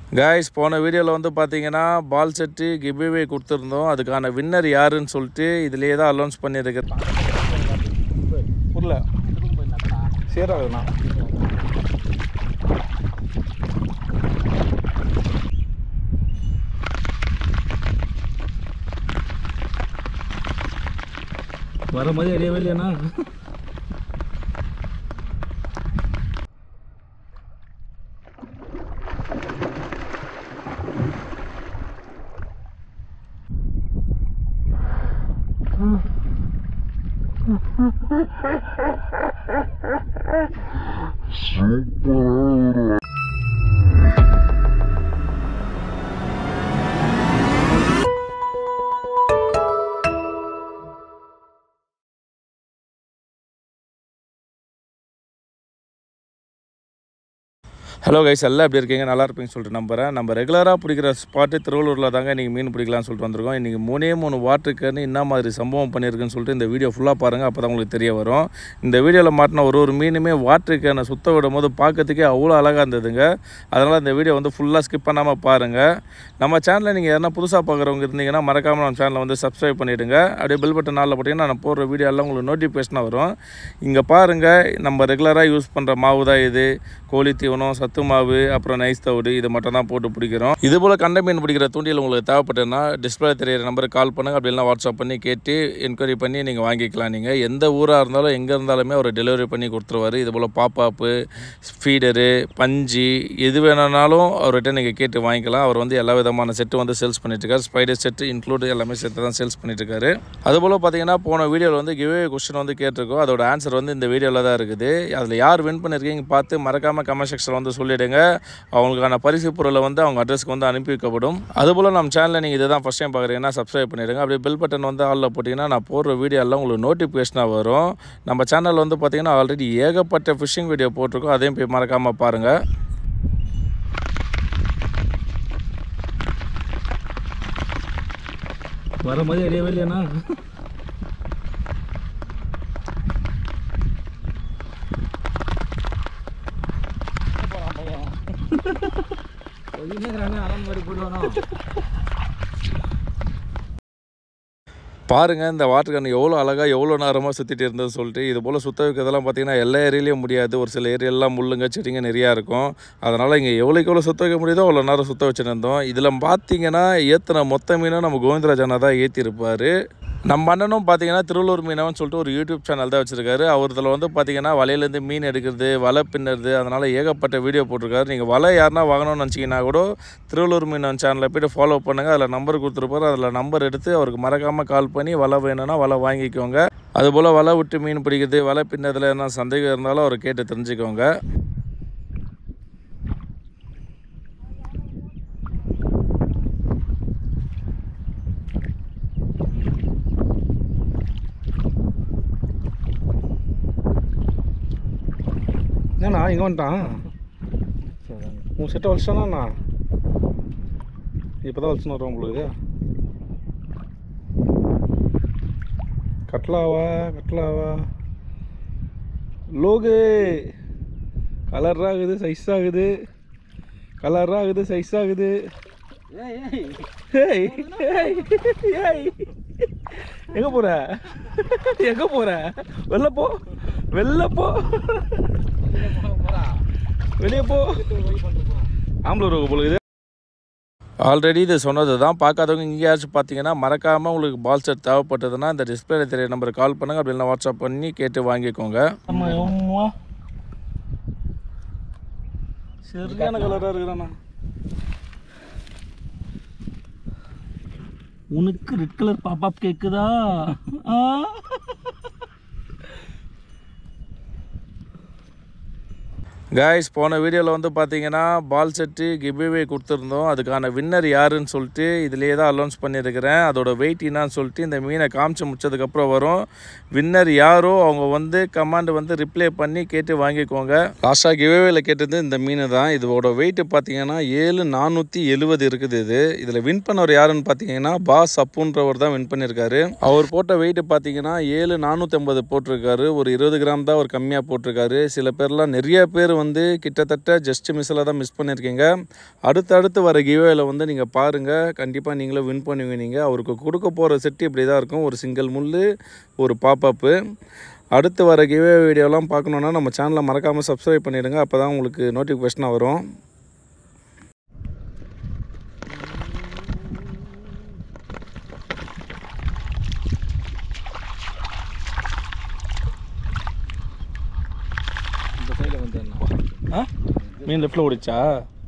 Guys போன வீடியோவில் வந்து பார்த்தீங்கன்னா பால் செட்டு கிவ்வே கொடுத்துருந்தோம் அதுக்கான வின்னர் யாருன்னு சொல்லிட்டு இதுலேயே தான் அலௌன்ஸ் பண்ணியிருக்கேன் புரியல சேராதுண்ணா வர மாதிரி அடையவே இல்லையாண்ணா ஹலோ கைஸ் எல்லாம் எப்படி இருக்கீங்க நல்லா இருப்பீங்கன்னு சொல்லிட்டு நம்புறேன் நம்ம ரெகுலராக பிடிக்கிற ஸ்பாட்டு திருவள்ளூரில் தாங்க இன்றைக்கி மீன் பிடிக்கலாம்னு சொல்லிட்டு வந்திருக்கோம் இன்றைக்கி மூணே மூணு வாட்டருக்குன்னு என்ன மாதிரி சம்பவம் பண்ணியிருக்குன்னு சொல்லிட்டு இந்த வீடியோ ஃபுல்லாக பாருங்கள் அப்போ தான் உங்களுக்கு தெரிய வரும் இந்த வீடியோவில் மாட்டின ஒரு ஒரு மீனுமே வாட்டருக்கான சுத்த விடும் போது பார்க்கறதுக்கே அவ்வளோ அழகாக இருந்ததுங்க அதனால் இந்த வீடியோ வந்து ஃபுல்லாக ஸ்கிப் பண்ணாமல் பாருங்கள் நம்ம சேனலில் நீங்கள் யாரா புதுசாக பார்க்குறவங்க இருந்தீங்கன்னா மறக்காமல் நம்ம சேனலை வந்து சப்ஸ்கிரைப் பண்ணிவிடுங்க அப்படியே பெல் பட்டன் நாளில் போட்டிங்கன்னா நான் போடுற வீடியோ எல்லாம் உங்களுக்கு நோட்டிஃபிகேஷனாக வரும் இங்கே பாருங்கள் நம்ம ரெகுலராக யூஸ் பண்ணுற மாவு தான் இது கோழி தீவனம் சத்து மாவு அப்புறம் நைஸ் தவிடு இது மட்டும் தான் போட்டு பிடிக்கிறோம் இது போல் கண்ட மீன் பிடிக்கிற தூண்டில் உங்களுக்கு தேவைப்பட்டதுன்னா டிஸ்பிளே தெரியிற நம்பருக்கு கால் பண்ணுங்கள் அப்படி இல்லைனா வாட்ஸ்அப் பண்ணி கேட்டு என்கொயரி பண்ணி நீங்கள் வாங்கிக்கலாம் நீங்கள் எந்த ஊராக இருந்தாலும் எங்கே இருந்தாலுமே அவர் டெலிவரி பண்ணி கொடுத்துருவாரு இது போல் பாப்பாப்பு ஃபீடரு பஞ்சு எது வேணும்னாலும் அவர்கிட்ட நீங்கள் கேட்டு வாங்கிக்கலாம் அவர் வந்து எல்லா விதமான செட்டு வந்து சேல்ஸ் பண்ணிட்டுருக்காரு ஸ்பைடர் செட்டு இன்க்ளூட் எல்லாமே செட்டு தான் சேல்ஸ் பண்ணிட்டுருக்காரு அதுபோல் பார்த்தீங்கன்னா போன வீடியோவில் வந்து கிவே கொஸ்டின் வந்து கேட்டிருக்கோம் அதோட ஆன்சர் வந்து இந்த வீடியோவில் தான் இருக்குது அதில் யார் வின் பண்ணியிருக்கீங்க பார்த்து மறக்காமல் கமெண்ட் செக்ஷனில் வந்து சொல்லிவிடுங்க அவங்களுக்கான பரிசு பொருளை வந்து அவங்க அட்ரஸ்க்கு வந்து அனுப்பி வைக்கப்படும் அதுபோல் நம்ம சேனலில் நீங்கள் இதுதான் ஃபஸ்ட் டைம் பார்க்குறீங்கன்னா சப்ஸ்கிரைப் பண்ணிடுங்க அப்படியே பெல் பட்டன் வந்து ஆளில் போட்டிங்கன்னா நான் போடுற வீடியோ எல்லாம் உங்களுக்கு நோட்டிஃபிகேஷனாக வரும் நம்ம சேனல் வந்து பார்த்தீங்கன்னா ஆல்ரெடி ஏகப்பட்ட ஃபிஷிங் வீடியோ போட்டிருக்கோம் அதையும் போய் மறக்காமல் பாருங்கள் வர மாதிரி அடையவே இல்லையாண்ணா பாருங்கள் இந்த வாட்டர் கன் எவ்வளோ அழகாக எவ்வளோ நேரமாக சுற்றிட்டு இருந்தது சொல்லிட்டு இது போல் சுத்த வைக்கிறதெல்லாம் பார்த்தீங்கன்னா எல்லா ஏரியாலையும் முடியாது ஒரு சில ஏரியாலாம் முள்ளுங்க செடிங்க நிறையா இருக்கும் அதனால் இங்கே எவ்வளோக்கு எவ்வளோ சுத்த வைக்க முடியுதோ அவ்வளோ நேரம் சுத்த வச்சுட்டு இருந்தோம் இதில் பார்த்தீங்கன்னா ஏற்றின மொத்த மீனும் நம்ம கோவிந்தராஜ் அண்ணா தான் ஏற்றிருப்பார் நம்ம அண்ணனும் பார்த்தீங்கன்னா திருவள்ளூர் மீனவன் சொல்லிட்டு ஒரு யூடியூப் சேனல் தான் வச்சுருக்காரு அவர் இதில் வந்து பார்த்தீங்கன்னா வலையிலேருந்து மீன் எடுக்கிறது வலை பின்னுறது அதனால் ஏகப்பட்ட வீடியோ போட்டிருக்காரு நீங்கள் வலை யாருன்னா வாங்கணும்னு நினச்சிங்கன்னா கூட திருவள்ளூர் மீனவன் சேனலில் போய்ட்டு ஃபாலோ பண்ணுங்கள் அதில் நம்பர் கொடுத்துருப்பாரு அதில் நம்பர் எடுத்து அவருக்கு மறக்காமல் கால் பண்ணி வலை வேணும்னா வலை வாங்கிக்கோங்க அதுபோல் வலை விட்டு மீன் பிடிக்கிறது வலை பின்னதில் என்ன சந்தேகம் இருந்தாலும் அவர் கேட்டு தெரிஞ்சுக்கோங்க ஏண்ணா இங்கே வந்துட்டான் உன் செட்டை வலிச்சானா இப்போ தான் வலிச்சுன்னு வரும் உங்களுக்கு கட்லாவா கட்லாவா லோகு கலர் ஆகுது சைஸ் ஆகுது கலர் ஆகுது சைஸ் ஆகுது ஏய், ஏய், ஏய். எங்க போற எங்க போற வெளில போ வெளில போ வெளியே போ ஆம்பளை ரோக போல இது ஆல்ரெடி இது சொன்னது தான் பார்க்காதவங்க எங்கேயாச்சும் பார்த்தீங்கன்னா மறக்காமல் உங்களுக்கு பால் செட் தேவைப்பட்டதுன்னா இந்த டிஸ்பிளே தெரிய நம்பருக்கு கால் பண்ணுங்கள் அப்படி இல்லைனா வாட்ஸ்அப் பண்ணி கேட்டு வாங்கிக்கோங்க ஆமா அம்மா சரியான கலராக இருக்குதாண்ணா உனக்கு ரெட் கலர் பாப்பாப் கேக்குதா ஆ காய்ஸ் போன வீடியோவில் வந்து பார்த்தீங்கன்னா பால் செட்டு கிவ்வே கொடுத்துருந்தோம் அதுக்கான வின்னர் யாருன்னு சொல்லிட்டு இதுலேயே தான் அலௌன்ஸ் பண்ணியிருக்கிறேன் அதோட வெயிட் என்னான்னு சொல்லிட்டு இந்த மீனை காமிச்சு முடிச்சதுக்கப்புறம் வரும் வின்னர் யாரோ அவங்க வந்து கமாண்ட் வந்து ரிப்ளை பண்ணி கேட்டு வாங்கிக்கோங்க லாஸ்ட்டாக கிவ்வேல கேட்டது இந்த மீன் தான் இதோட வெயிட் பார்த்தீங்கன்னா ஏழு நானூற்றி எழுபது இருக்குது இது இதில் வின் பண்ணவர் யாருன்னு பார்த்தீங்கன்னா பாஸ் அப்புன்றவர் தான் வின் பண்ணியிருக்காரு அவர் போட்ட வெயிட் பார்த்தீங்கன்னா ஏழு நானூற்றி ஐம்பது போட்டிருக்காரு ஒரு இருபது கிராம் தான் அவர் கம்மியாக போட்டிருக்காரு சில பேர்லாம் நிறைய பேர் வந்து கிட்டத்தட்ட ஜஸ்ட் மிஸ்ஸில் தான் மிஸ் பண்ணியிருக்கீங்க அடுத்தடுத்து வர கிவேல வந்து நீங்கள் பாருங்கள் கண்டிப்பாக நீங்களும் வின் பண்ணுவீங்க நீங்கள் அவருக்கு கொடுக்க போகிற செட்டு இப்படி தான் இருக்கும் ஒரு சிங்கிள் முள் ஒரு பாப்பப்பு அடுத்து வர கிவே வீடியோலாம் பார்க்கணுன்னா நம்ம சேனலை மறக்காமல் சப்ஸ்கிரைப் பண்ணிவிடுங்க அப்போ தான் உங்களுக்கு நோட்டிஃபிகேஷனாக வரும் இந்த சைடில் வந்து ஆ மீன் லெஃப்டில் ஓடிச்சா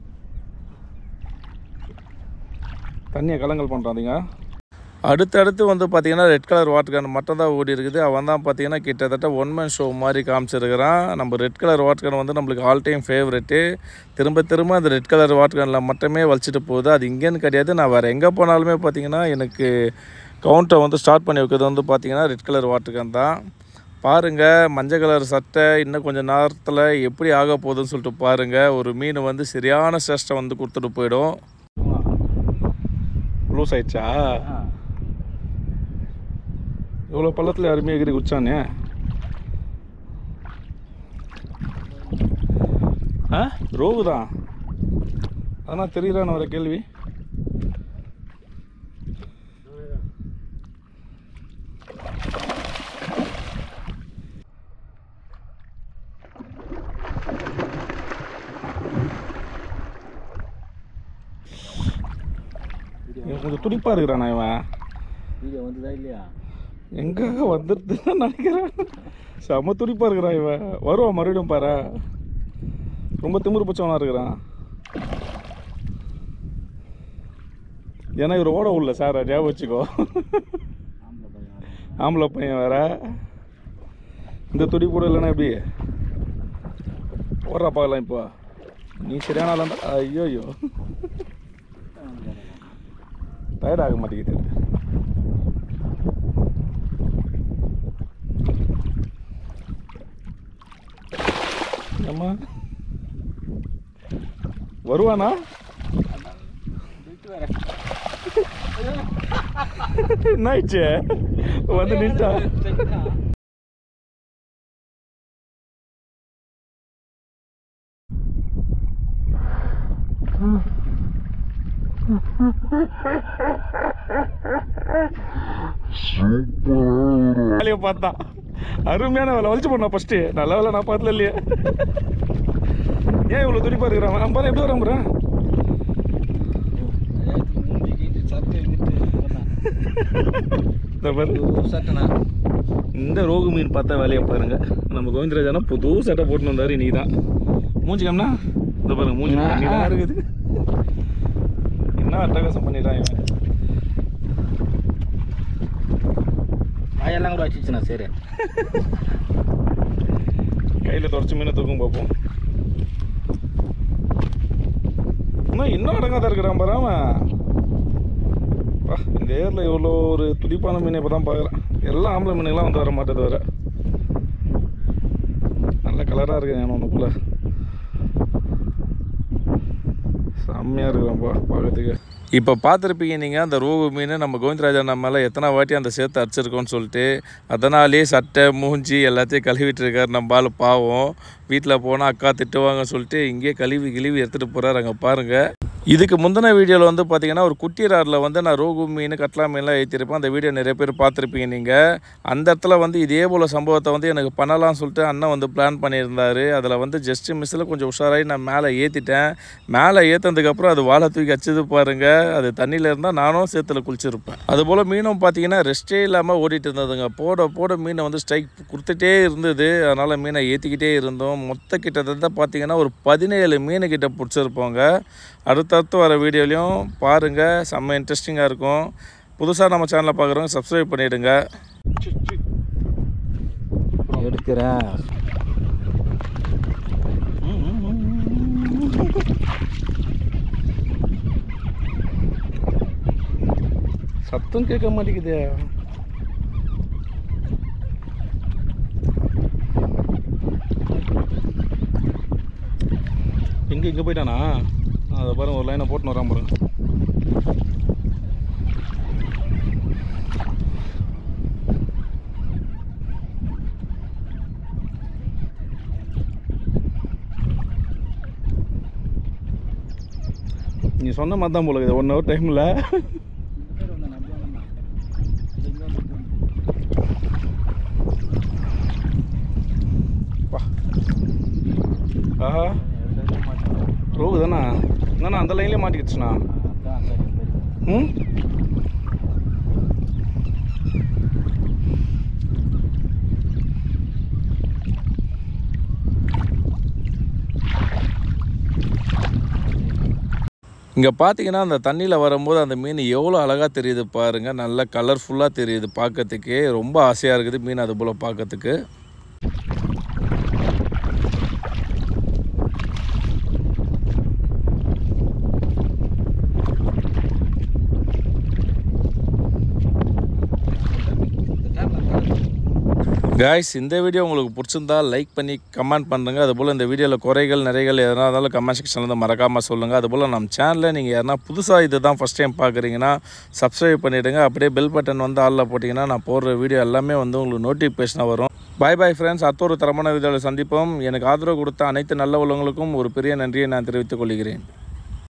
தண்ணியை கலங்கல் பண்ணுறாதீங்க அடுத்தடுத்து வந்து பார்த்தீங்கன்னா ரெட் கலர் வாட்டர் கேன் மட்டும் தான் ஓடி இருக்குது அவன் தான் பார்த்தீங்கன்னா கிட்டத்தட்ட ஒன் மேன் ஷோ மாதிரி காமிச்சிருக்கிறான் நம்ம ரெட் கலர் வாட்டர் கேன் வந்து நம்மளுக்கு ஆல் டைம் ஃபேவரெட்டு திரும்ப திரும்ப அந்த ரெட் கலர் வாட்டர் கேனில் மட்டுமே வலிச்சிட்டு போகுது அது இங்கேன்னு கிடையாது நான் வேறு எங்கே போனாலுமே பார்த்தீங்கன்னா எனக்கு கவுண்ட்டை வந்து ஸ்டார்ட் பண்ணி வைக்கிறது வந்து பார்த்தீங்கன்னா ரெட் கலர் வாட்டர் கேன் தான் பாருங்கள் மஞ்சள் கலர் சட்டை இன்னும் கொஞ்சம் நேரத்தில் எப்படி ஆக போகுதுன்னு சொல்லிட்டு பாருங்கள் ஒரு மீன் வந்து சரியான சேஷ்டை வந்து கொடுத்துட்டு போயிடும் லூஸ் ஆயிடுச்சா இவ்வளோ பள்ளத்தில் யாருமே எகிரி குச்சானே ஆ ரோகு தான் அதனால் தெரியலான்னு வர கேள்வி இவன் கொஞ்சம் துடிப்பாக இருக்கிறானா இவன் வீடியோ வந்துதா இல்லையா எங்க வந்துருதுன்னு நினைக்கிறேன் செம துடிப்பா இருக்கிறான் இவன் வருவான் மறுபடியும் பாரு ரொம்ப திமிரு பச்சவனா இருக்கிறான் ஏன்னா இவர் ஓட உள்ள சார் ஞாபகம் வச்சுக்கோ ஆம்பளை பையன் வேற இந்த துடி கூட இல்லைன்னா எப்படி ஓடுறா பார்க்கலாம் இப்போ நீ சரியான ஆளாண்டா ஐயோ ஐயோ டயர்ட் ஆக மாட்டேங்குது அம்மா வருவானா என்ன ஆயிடுச்சு வந்து நின்ட்டா வேலையை பார்த்தா அருமையான வேலை வலிச்சு போனா ஃபர்ஸ்ட் நல்ல வேலை நான் பார்த்தல இல்லையே ஏன் இவ்வளோ துடிப்பா இருக்கிறான் அவன் பாரு எப்படி வரான் பாரு இந்த பாரு சட்டனா இந்த ரோகு மீன் பார்த்தா வேலையை பாருங்க நம்ம கோவிந்தராஜானா புது சட்டை போட்டு வந்தாரு இன்னைக்கு தான் மூஞ்சி கம்னா இந்த பாருங்க மூஞ்சி தண்ணி தான் இருக்குது என்ன அட்டகாசம் பண்ணிட்டான் இவன் வாயெல்லாம் கூட வச்சுச்சுண்ணா சரி கையில் தொடச்சி மீனை தூக்கும் பார்ப்போம் இன்னும் இன்னும் அடங்காத இருக்கிறான் பாரு அவன் வா இந்த ஏரில் இவ்வளோ ஒரு துடிப்பான மீனை இப்போ தான் பார்க்குறேன் எல்லாம் ஆம்பளை மீனுங்களாம் வந்து வர மாட்டேது வேற நல்ல கலராக இருக்கு நான் ஒன்றுக்குள்ள செம்மையாக இருக்கிறான்ப்பா பார்க்கறதுக்கு இப்போ பார்த்துருப்பீங்க நீங்கள் அந்த ரோகு மீன் நம்ம கோவிந்தராஜா நம்ம மேலே எத்தனை வாட்டி அந்த சேர்த்து அடிச்சிருக்கோம்னு சொல்லிட்டு அதனாலே சட்டை மூஞ்சி எல்லாத்தையும் கழுவிட்டு இருக்காரு நம்ம ஆள் பாவம் வீட்டில் போனால் அக்கா திட்டுவாங்கன்னு சொல்லிட்டு இங்கேயே கழுவி கிழுவி எடுத்துகிட்டு போகிறாரு அங்கே பாருங்கள் இதுக்கு முந்தின வீடியோவில் வந்து பார்த்தீங்கன்னா ஒரு குட்டி ராடில் வந்து நான் ரோகு மீன் கட்லா மீன்லாம் ஏற்றிருப்பேன் அந்த வீடியோ நிறைய பேர் பார்த்துருப்பீங்க நீங்கள் அந்த இடத்துல வந்து இதே போல் சம்பவத்தை வந்து எனக்கு பண்ணலாம்னு சொல்லிட்டு அண்ணன் வந்து பிளான் பண்ணியிருந்தாரு அதில் வந்து ஜஸ்ட் மிஸ்ஸில் கொஞ்சம் உஷாராகி நான் மேலே ஏற்றிட்டேன் மேலே ஏற்றினதுக்கப்புறம் அது வாழை தூக்கி அச்சது பாருங்கள் அது தண்ணியில் இருந்தால் நானும் சேத்துல குளிச்சிருப்பேன் அதுபோல் மீனும் பார்த்தீங்கன்னா ரெஸ்ட்டே இல்லாமல் ஓடிட்டு இருந்ததுங்க போட போட மீனை வந்து ஸ்ட்ரைக் கொடுத்துட்டே இருந்தது அதனால் மீனை ஏற்றிக்கிட்டே இருந்தோம் மொத்த கிட்டத்தட்ட பார்த்தீங்கன்னா ஒரு பதினேழு மீன் கிட்ட பிடிச்சிருப்போங்க அடுத்தடுத்து வர வீடியோலையும் பாருங்கள் செம்ம இன்ட்ரெஸ்டிங்காக இருக்கும் புதுசாக நம்ம சேனலை பார்க்குறவங்க சப்ஸ்கிரைப் பண்ணிவிடுங்க எடுக்கிறேன் சத்தம் கேட்க மாட்டேங்குதே எங்கே இங்கே போயிட்டானா அதை பாருங்க ஒரு லைனை போட்டுன்னு வரான் பாருங்க நீ சொன்ன மாதிரி தான் போல இது ஒன் ஹவர் டைமில் ஆஹா ரோகு தானே என்னண்ணா அந்த லைன்லேயே மாட்டிக்கிடுச்சுண்ணா ம் இங்கே பார்த்தீங்கன்னா அந்த தண்ணியில் வரும்போது அந்த மீன் எவ்வளோ அழகாக தெரியுது பாருங்கள் நல்ல கலர்ஃபுல்லாக தெரியுது பார்க்கறதுக்கே ரொம்ப ஆசையாக இருக்குது மீன் அது போல் பார்க்கறதுக்கு காய்ஸ் இந்த வீடியோ உங்களுக்கு பிடிச்சிருந்தா லைக் பண்ணி கமெண்ட் பண்ணுங்கள் அதுபோல் இந்த வீடியோவில் குறைகள் நிறைகள் எதனா இருந்தாலும் கமெண்ட் செக்ஷனில் வந்து மறக்காமல் சொல்லுங்கள் அதுபோல் நம்ம சேனலில் நீங்கள் யாருனா புதுசாக இது தான் ஃபஸ்ட் டைம் பார்க்குறீங்கன்னா சப்ஸ்கிரைப் பண்ணிவிடுங்க அப்படியே பெல் பட்டன் வந்து ஆளில் போட்டிங்கன்னா நான் போடுற வீடியோ எல்லாமே வந்து உங்களுக்கு நோட்டிஃபிகேஷனாக வரும் பாய் பாய் ஃப்ரெண்ட்ஸ் அடுத்த ஒரு தரமான வீடியோவில் சந்திப்போம் எனக்கு ஆதரவு கொடுத்த அனைத்து நல்ல உள்ளவங்களுக்கும் ஒரு பெரிய நன்றியை நான் தெரிவித்துக் கொள்கிறேன்